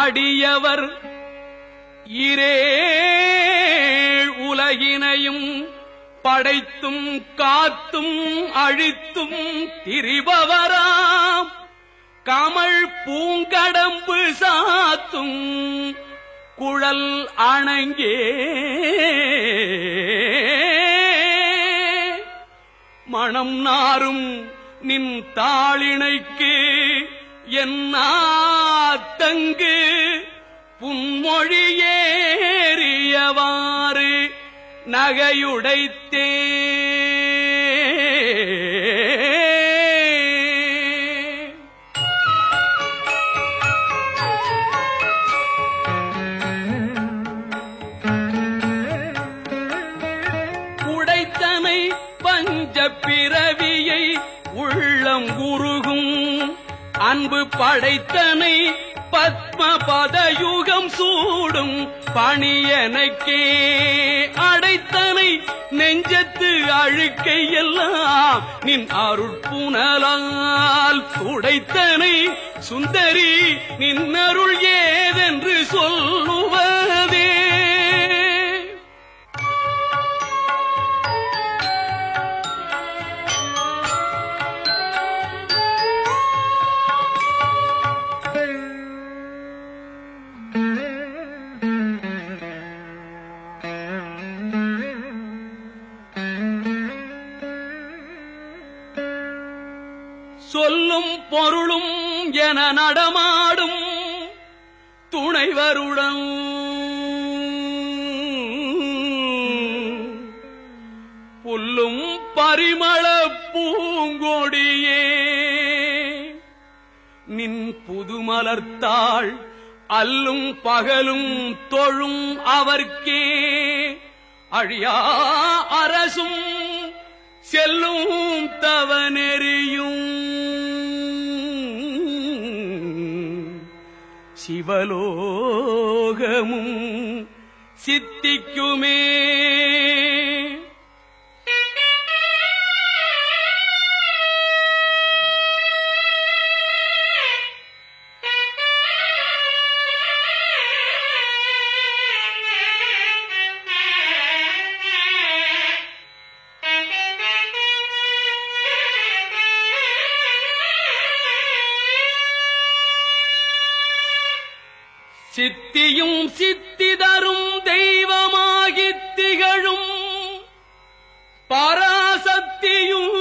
அடியவர் இரேழ் உலகினையும் படைத்தும் காத்தும் அழித்தும் திரிபவராம் கமல் பூங்கடம்பு சாத்தும் குழல் அணங்கே மணம் நாரும் நின் தாளிணைக்கு என்னாத்தங்கு புன்மொழியேறியவாறு நகையுடைத்தே உடைத்தனை பஞ்ச பிறவியை உள்ளம் உருகும் அன்பு படைத்தனை பத்ம பதயுகம் சூடும் பணியனக்கே அடைத்தனை நெஞ்சத்து அழுக்கை எல்லாம் நின் அருட்புணலால் துடைத்தனை சுந்தரி நின்னருள் ஏதென்று சொல்லுவதே சொல்லும் பொருளும் என நடமாடும் துணைவருடன் புல்லும் பரிமள பூங்கொடியே நின் புதுமலர்த்தாள் அல்லும் பகலும் தொழும் அவர்க்கே அழியா அரசும் செல்லும் தவநெறியும் சிவலோகமும் சித்திக்குமே சித்தியும் சித்தி தரும் தெய்வமாகித் திகழும் பராசக்தியும்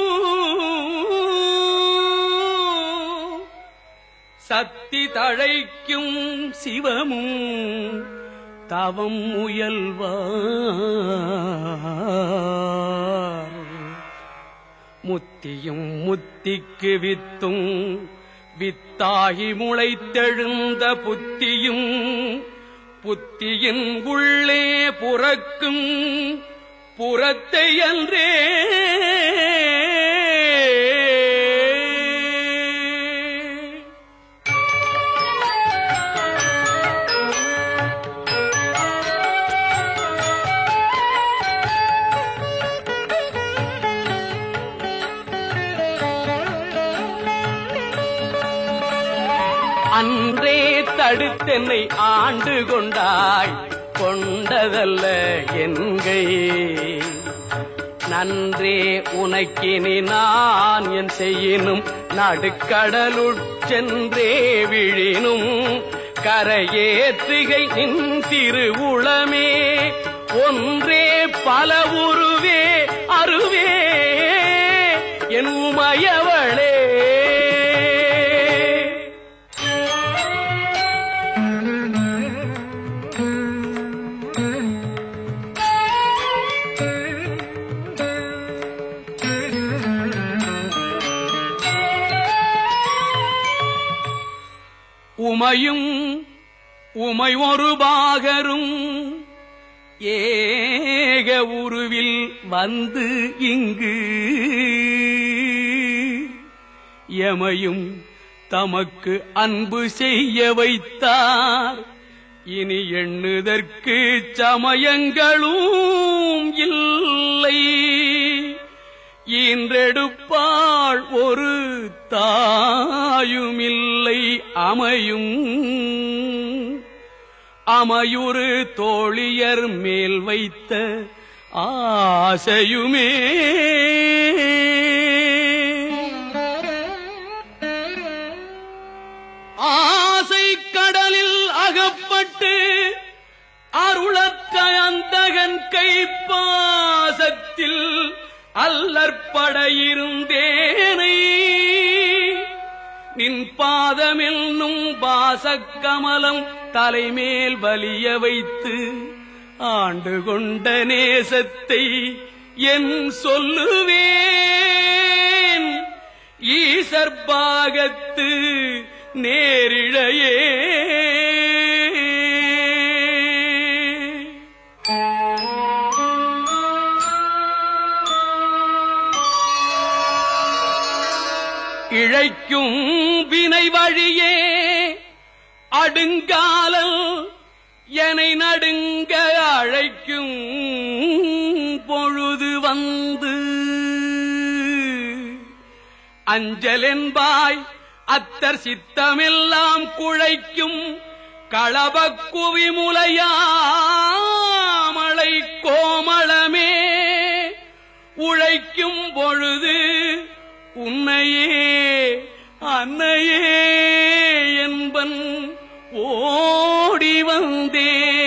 சக்தி தழைக்கும் சிவமும் தவம் முயல்வார் முத்தியும் முத்திக்கு வித்தும் வித்தாகி முளைத்தெழுந்த புத்தியும் புத்தியின் உள்ளே புறக்கும் புறத்தை அன்றே அன்றே தடுத்தென்னை ஆண்டு கொண்டாய் கொண்டதல்ல என்கை நன்றே உனக்கினி நான் என் செய்யினும் நடுக்கடலுட்சென்றே விழினும் கரையேற்றுகை நின் திருவுளமே ஒன்றே பல உருவே அருவே என் உமையவளே உமையும் உமை ஒரு பாகரும் ஏக உருவில் வந்து இங்கு எமையும் தமக்கு அன்பு செய்ய வைத்தார் இனி எண்ணுதற்கு சமயங்களும் இல்லை ஈன்றெடுப்பாள் ஒரு தாயுமில்லை அமையும் அமையுறு தோழியர் மேல் வைத்த ஆசையுமே ஆசை கடலில் அகப்பட்டு அருளற்ற அந்தகன் கைப்பாசத்தில் அல்லற்பட இருந்தேனை நின் பாதமென்னும் பாசக்கமலம் தலைமேல் வலிய வைத்து ஆண்டு கொண்ட நேசத்தை என் சொல்லுவேன் ஈசர்பாகத்து நேரிழையே இழைக்கும் வினை வழியே அடுங்காலல் எனை நடுங்க அழைக்கும் பொழுது வந்து அஞ்சலென்பாய் அத்தர் சித்தமெல்லாம் குழைக்கும் களபக் குவிமுலையாமலை கோமளமே உழைக்கும் பொழுது உன்னையே அன்னையே என்பன் ஓடி வந்தே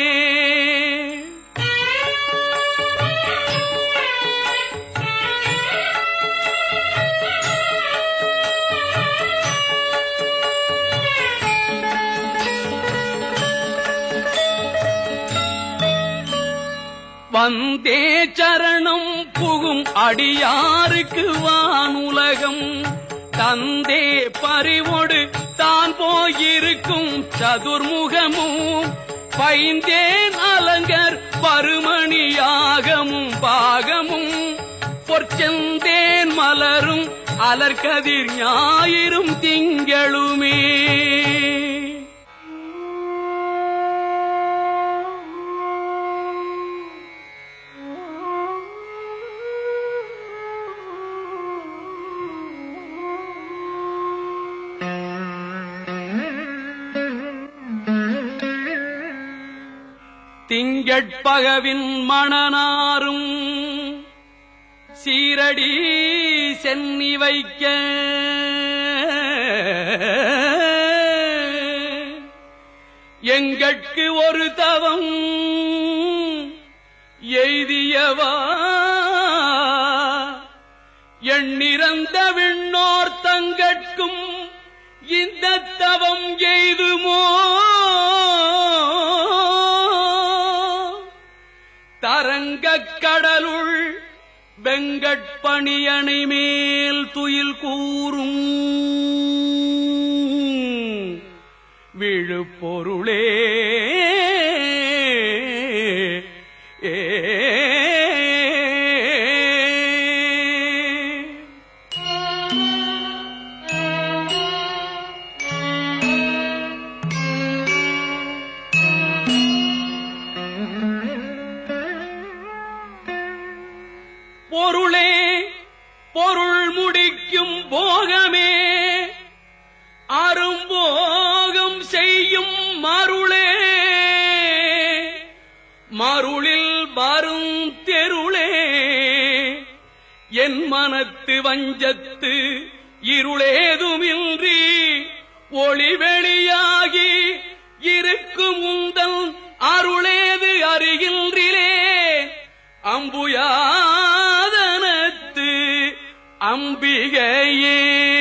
வந்தே சரணம் புகும் அடியாருக்கு வானுலகம் தந்தே பறிவொடு தான் போயிருக்கும் சதுர்முகமும் பைந்தேன் அலங்கர் பருமணியாகமும் பாகமும் பொற்செந்தேன் மலரும் அலர்கதிர் ஞாயிறும் திங்களுமே திங்கட்பகவின் மணனாரும் சீரடி சென்னி வைக்க எங்கட்கு ஒரு தவம் எய்தியவா எண்ணிறந்த விண்ணோர் தங்கட்கும் இந்த தவம் எய்துமோ தரங்கக் கடலுள் வெங்கட்பணியணை மேல் துயில் கூறும் விழுப்பொருளே ஏ பொருளே பொருள் முடிக்கும் போகமே அரும்போகம் செய்யும் மருளே மருளில் வரும் தெருளே என் மனத்து வஞ்சத்து இருளேதுமின்றி ஒளி வெளியாகி இருக்கும் உந்தன் அருளேது அருகின்றிலே அம்புயாதனத்து அம்பிகையே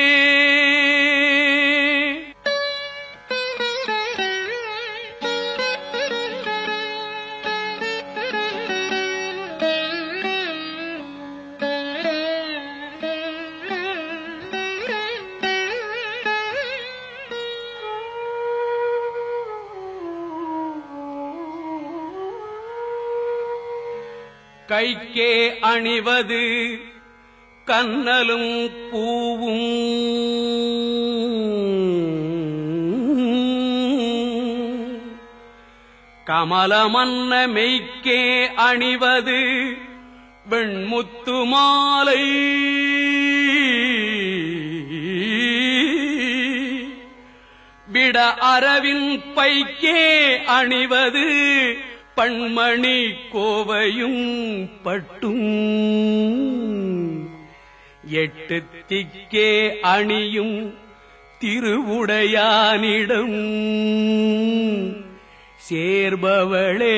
கைக்கே அணிவது கண்ணலும் பூவும் கமலமன்ன மெய்க்கே அணிவது வெண்முத்து மாலை துடியிட அரவின் பைக்கே அணிவது பண்மணி கோவையும் பட்டும் எட்டு திக்கே அணியும் திருவுடையானிடம் சேர்பவளே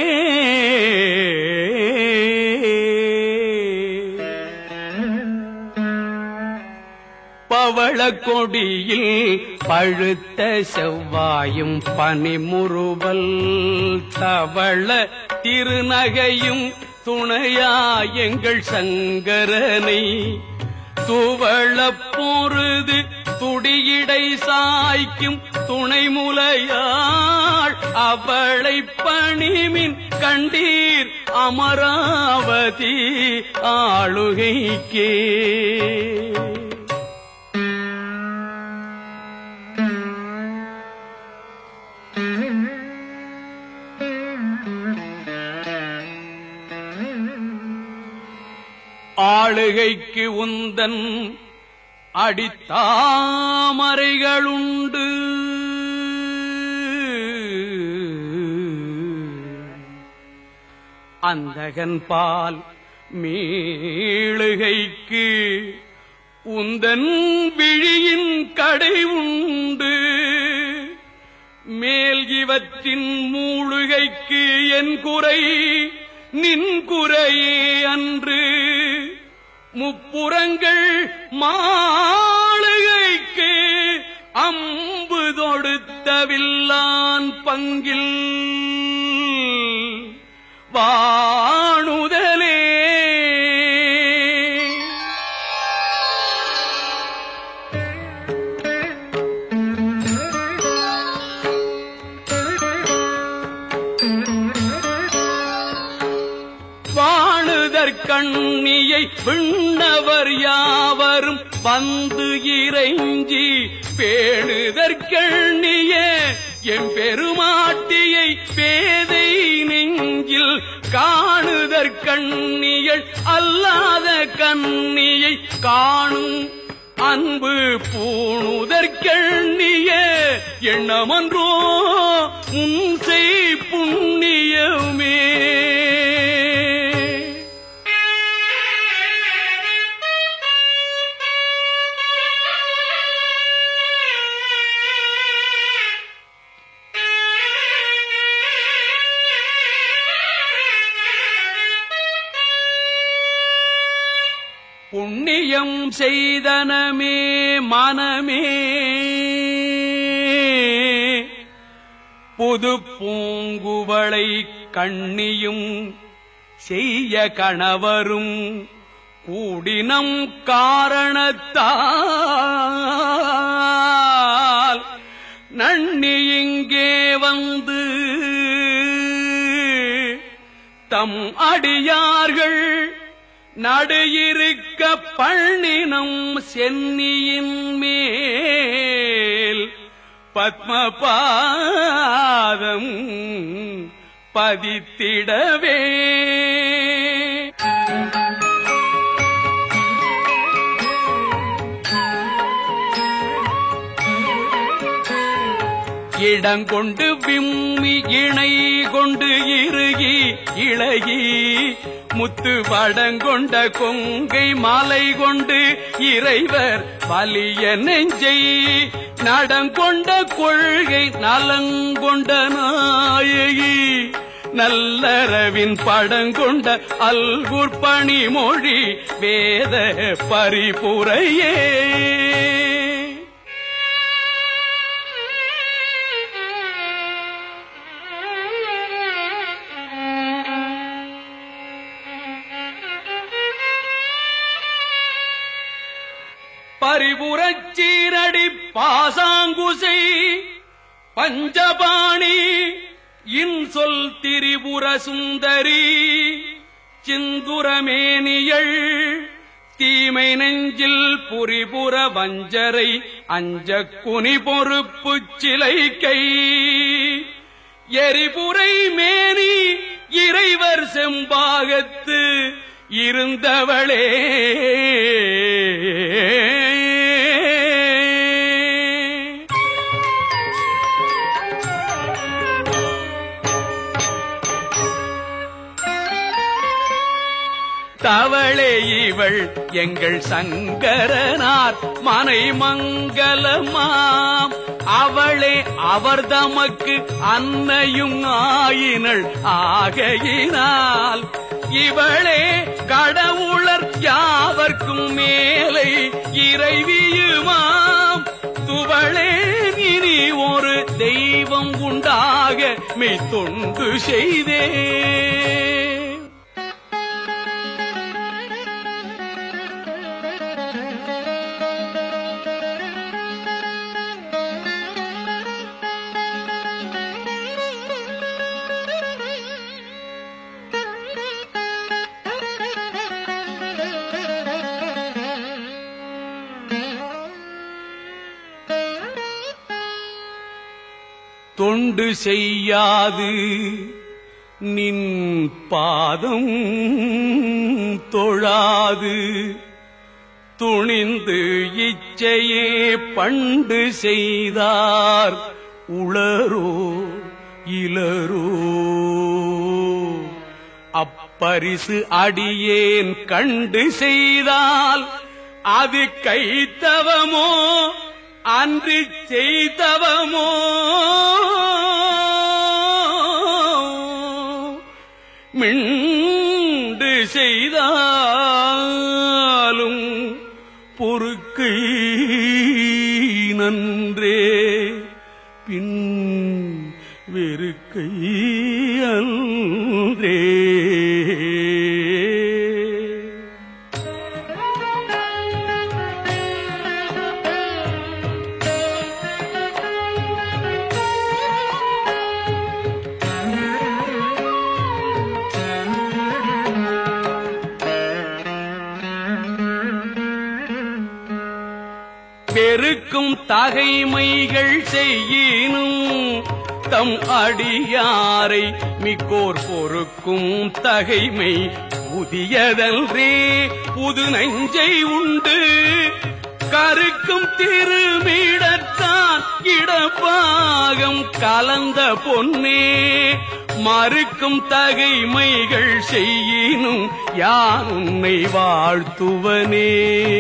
பவள கொடியில் பழுத்த செவ்வாயும் பனிமுறுவல் தவள திருநகையும் துணையா எங்கள் சங்கரனை துவள பொருது துடியிடை சாய்க்கும் துணை முலையாள் அவளை பணிமின் கண்டீர் அமராவதி ஆளுகைக்கே ஆளுகைக்கு உந்தன் அடித்தாமரைகளுண்டு அந்தகன் பால் மீளுகைக்கு உந்தன் விழியின் கடை உண்டு மேல் இவற்றின் மூழுகைக்கு என் குறை நின் குறையே அன்று முப்புறங்கள் மாளுகைக்கு அம்பு தொடுத்தவில்லான் பங்கில் வாணுதலே வாணுதற்கண்ணியை விண்ணவர் யாவரும் வந்து இறைஞ்சி பேணுதற்கண்ணிய எம் பெருமாட்டியை பேதை நெஞ்சில் காணுதற்கண்ணியள் அல்லாத கண்ணியை காணும் அன்பு பூணுதற்கண்ணிய எண்ணமன்றோ முன்சை புண்ணியமே புண்ணியம் செய்தனமே மனமே புது பூங்குவளை கண்ணியும் செய்ய கணவரும் கூடினம் காரணத்தால் நன்னி இங்கே வந்து தம் அடியார்கள் நடு இருக்க பண்ணினம் சென்னியின் மேல் பத்மபாதம் பதித்திடவே இடங்கொண்டு விம்மி இணை கொண்டு இறுகி இளகி முத்து வடங்கொண்ட கொங்கை மாலை கொண்டு இறைவர் வலிய நெஞ்சை நடங்கொண்ட கொள்கை நலங்கொண்ட நாயகி நல்லறவின் படங்கொண்ட அல்குர் பணிமொழி வேத பரிபுரையே பரிபுரச் சீரடி பாசாங்குசை பஞ்சபாணி இன்சொல் திரிபுர சுந்தரி சிந்துரமேனியள் தீமை நெஞ்சில் புரிபுர வஞ்சரை அஞ்ச குனி பொறுப்பு சிலைக்கை எரிபுரை மேனி இறைவர் செம்பாகத்து இருந்தவளே தவளே இவள் எங்கள் சங்கரனார் மனை மங்கலமாம் அவளே அவர் தமக்கு அன்னையும் ஆயினள் ஆகையினால் இவளே கடவுளர் யாவர்க்கும் மேலை இறைவியுமாம் துவளே இனி ஒரு தெய்வம் உண்டாக மெய் தொண்டு செய்தே தொண்டு செய்யாது நின் பாதம் தொழாது துணிந்து இச்சையே பண்டு செய்தார் உளரோ இளரோ அப்பரிசு அடியேன் கண்டு செய்தால் அது கைத்தவமோ அன்று செய்தவமோ மிண்டு செய்தாலும் பொறுக்கை நன்றே பின் வெறுக்கை அன்றே பெருக்கும் தகைமைகள் செய்யினும் தம் அடியாரை மிக்கோர் பொறுக்கும் தகைமை புதியதன்றே புது நஞ்சை உண்டு கருக்கும் திருமிடத்தான் இடப்பாகம் கலந்த பொன்னே மறுக்கும் தகைமைகள் செய்யினும் யான் உன்னை வாழ்த்துவனே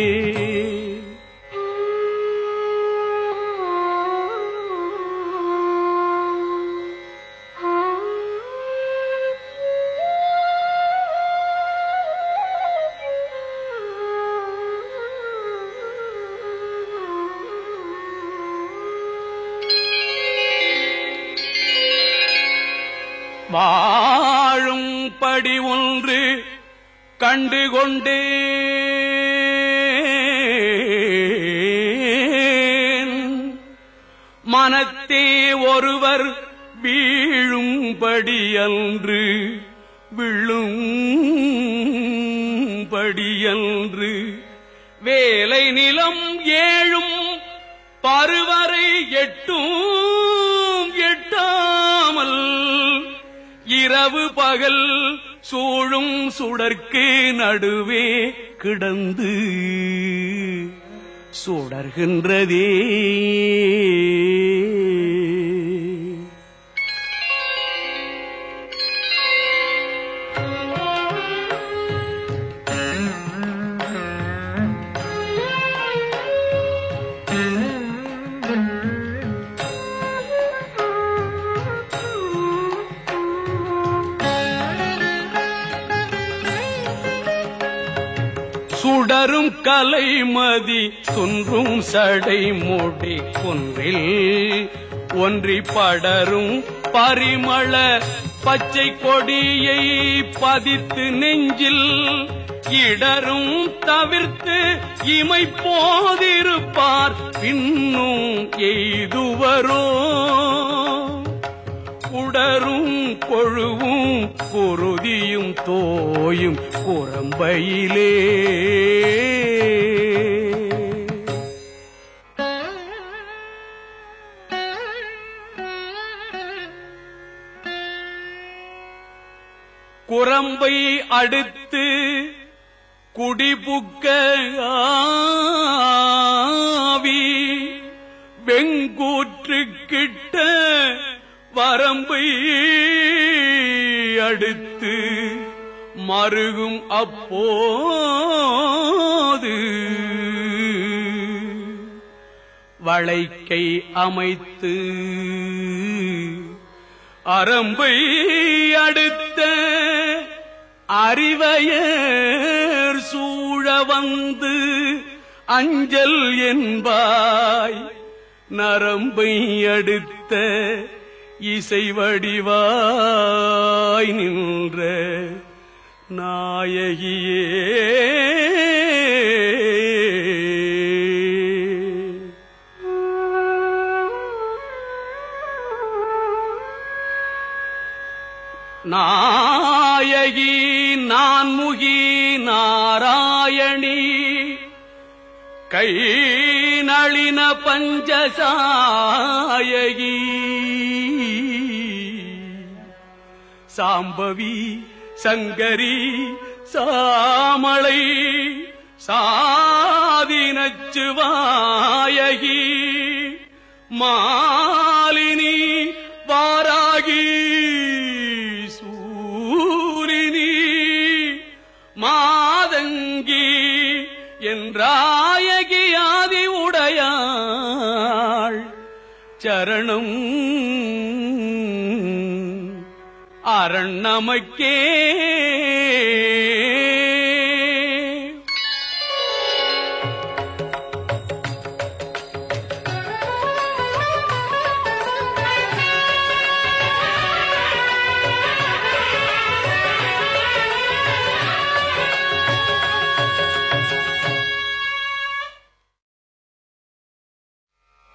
வாழும் படி ஒன்று கண்டு கொண்டேன் மனத்தே ஒருவர் வீழும்படி அன்று விழும்படியன்று வேலை நிலம் ஏழும் பருவரை எட்டும் எட்டாமல் இரவு பகல் சூழும் சுடர்க்கு நடுவே கிடந்து சுடர்கின்றதே சுடரும் கலைமதி துன்றும் சடை மூடி குன்றில் ஒன்றி படரும் பரிமள பச்சை கொடியை பதித்து நெஞ்சில் இடரும் தவிர்த்து இமை போதிருப்பார் பின்னும் எய்துவரோ உடரும் கொழுவும் குருதியும் தோயும் குரம்பையிலே குரம்பை அடுத்து குடிபுக்க ஆவி வெங்கூற்று கிட்ட வரம்பை அடுத்து மருகும் அப்போது வளைக்கை அமைத்து அரம்பை அடுத்த அறிவையர் சூழ வந்து அஞ்சல் என்பாய் நரம்பை அடுத்த இசை வடிவாய் நின்ற நாயகியே நாயகி நான்முகி நாராயணி கை நளின பஞ்சசாயகி சாம்பவி சங்கரி சாமளை சாதினச்சுவாயகி மாலினி வாராகி சூரினி மாதங்கி என்றாயகி ஆதி உடையாள் சரணம் அரண் நமக்கே